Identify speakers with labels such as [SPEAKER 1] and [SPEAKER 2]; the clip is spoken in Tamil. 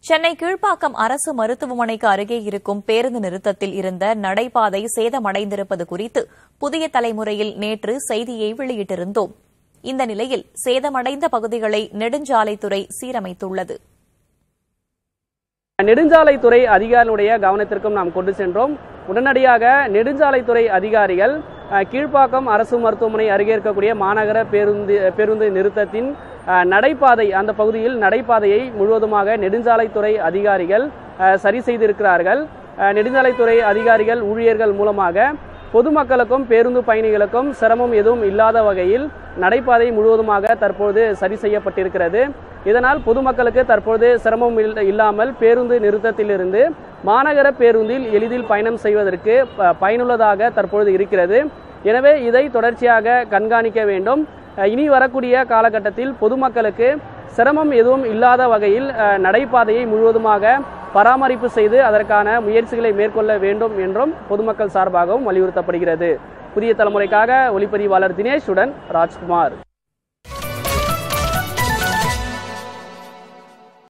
[SPEAKER 1] சென்னை கீழ்ப்பாக்கம் அரசு மருத்துவமனைக்கு அருகே இருக்கும் பேருந்து நிறுத்தத்தில் இருந்த நடைபாதை சேதமடைந்திருப்பது குறித்து புதிய தலைமுறையில் நேற்று செய்தியை வெளியிட்டிருந்தோம் இந்த நிலையில் சேதமடைந்த பகுதிகளை நெடுஞ்சாலைத்துறை சீரமைத்துள்ளது
[SPEAKER 2] நெடுஞ்சாலைத்துறை அதிகாரிகளுடைய கவனத்திற்கும் நாம் கொண்டு சென்றோம் உடனடியாக நெடுஞ்சாலைத்துறை அதிகாரிகள் அஹ், கீழ்ப்பாக்கம் அரசு மருத்துவமனை அருகே இருக்கக்கூடிய மாநகர பேருந்து பேருந்து நிறுத்தத்தின் அஹ், நடைபாதை அந்த பகுதியில் நடைபாதையை முழுவதுமாக நெடுஞ்சாலைத்துறை அதிகாரிகள் அஹ், சரி செய்திருக்கிறார்கள் அஹ், நெடுஞ்சாலைத்துறை அதிகாரிகள் ஊழியர்கள் மூலமாக பொதுமக்களுக்கும் பேருந்து பயணிகளுக்கும் சிரமம் எதுவும் இல்லாத வகையில் நடைபாதை முழுவதுமாக தற்போது சரி செய்யப்பட்டிருக்கிறது இதனால் பொதுமக்களுக்கு தற்போது சிரமம் இல்ல- இல்லாமல் பேருந்து நிறுத்தத்திலிருந்து மாநகர பேருந்தில் எளிதில் பயணம் செய்வதற்கு ப- பயனுள்ளதாக தற்பொழுது இருக்கிறது எனவே இதை தொடர்ச்சியாக கண்காணிக்க வேண்டும் அஹ் இனி வரக்கூடிய காலகட்டத்தில் பொதுமக்களுக்கு சிரமம் எதுவும் இல்லாத வகையில் அஹ், நடைபாதையை முழுவதுமாக பராமரிப்பு செய்து அதற்கான முயற்சிகளை மேற்கொள்ள வேண்டும் என்றும் பொதுமக்கள் சார்பாகவும் வலியுறுத்தப்படுகிறது புதிய தலைமுறைக்காக ஒளிப்பதிவாளர் தினேஷுடன் ராஜ்குமார்